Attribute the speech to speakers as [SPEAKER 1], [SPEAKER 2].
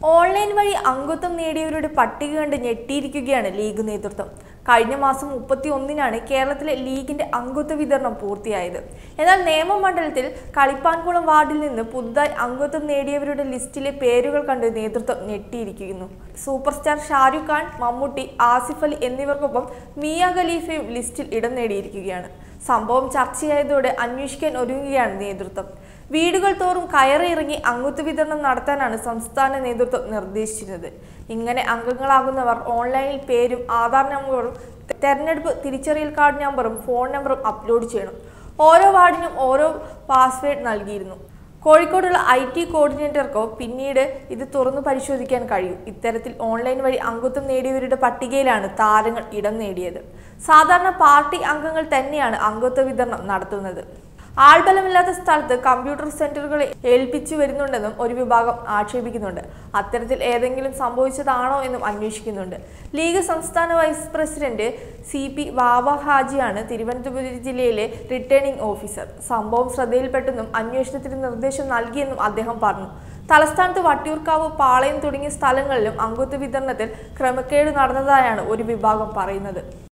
[SPEAKER 1] online വഴി അംഗത്വം നേടിയവരുടെ പട്ടിക കണ്ട് ഞെട്ടിയിരിക്കുകയാണ് ലീഗ് നേതൃത്വം കഴിഞ്ഞ മാസം മുപ്പത്തി ഒന്നിനാണ് കേരളത്തിലെ ലീഗിന്റെ അംഗത്വ വിതരണം പൂർത്തിയായത് എന്നാൽ നിയമമണ്ഡലത്തിൽ കളിപ്പാൻകുളം വാർഡിൽ നിന്ന് പുതുതായി അംഗത്വം നേടിയവരുടെ ലിസ്റ്റിലെ പേരുകൾ കണ്ട് നേതൃത്വം ഞെട്ടിയിരിക്കുന്നു സൂപ്പർ സ്റ്റാർ ഷാരൂഖ് ഖാൻ മമ്മൂട്ടി ആസിഫ് അലി എന്നിവർക്കൊപ്പം മിയ ഖലീഫയും ലിസ്റ്റിൽ ഇടം നേടിയിരിക്കുകയാണ് സംഭവം ചർച്ചയായതോടെ അന്വേഷിക്കാൻ ഒരുങ്ങുകയാണ് നേതൃത്വം വീടുകൾ തോറും കയറിയിറങ്ങി അംഗത്വ വിതരണം നടത്താനാണ് സംസ്ഥാന നേതൃത്വം നിർദ്ദേശിച്ചിരുന്നത് ഇങ്ങനെ അംഗങ്ങളാകുന്നവർ ഓൺലൈനിൽ പേരും ആധാർ നമ്പറും തെരഞ്ഞെടുപ്പ് തിരിച്ചറിയൽ കാർഡ് നമ്പറും ഫോൺ നമ്പറും അപ്ലോഡ് ചെയ്യണം ഓരോ വാർഡിനും ഓരോ പാസ്വേഡ് നൽകിയിരുന്നു കോഴിക്കോടുള്ള ഐ ടി കോർഡിനേറ്റർക്കോ പിന്നീട് ഇത് തുറന്നു പരിശോധിക്കാൻ കഴിയും ഇത്തരത്തിൽ ഓൺലൈൻ വഴി അംഗത്വം നേടിയവരുടെ പട്ടികയിലാണ് താരങ്ങൾ ഇടം നേടിയത് സാധാരണ പാർട്ടി അംഗങ്ങൾ തന്നെയാണ് അംഗത്വ വിതരണം നടത്തുന്നത് ആൾബലമില്ലാത്ത സ്ഥലത്ത് കമ്പ്യൂട്ടർ സെന്ററുകളെ ഏൽപ്പിച്ചു വരുന്നുണ്ടെന്നും ഒരു വിഭാഗം ആക്ഷേപിക്കുന്നുണ്ട് അത്തരത്തിൽ ഏതെങ്കിലും സംഭവിച്ചതാണോ എന്നും അന്വേഷിക്കുന്നുണ്ട് ലീഗ് സംസ്ഥാന വൈസ് പ്രസിഡന്റ് സി പി വാവ ഹാജിയാണ് തിരുവനന്തപുരം ജില്ലയിലെ റിട്ടേണിംഗ് ഓഫീസർ സംഭവം ശ്രദ്ധയിൽപ്പെട്ടെന്നും അന്വേഷണത്തിന് നിർദ്ദേശം നൽകിയെന്നും അദ്ദേഹം പറഞ്ഞു തലസ്ഥാനത്ത് വട്ടിയൂർക്കാവ് പാളയം തുടങ്ങിയ സ്ഥലങ്ങളിലും അംഗത്വ വിതരണത്തിൽ ക്രമക്കേട് നടന്നതായാണ് ഒരു വിഭാഗം പറയുന്നത്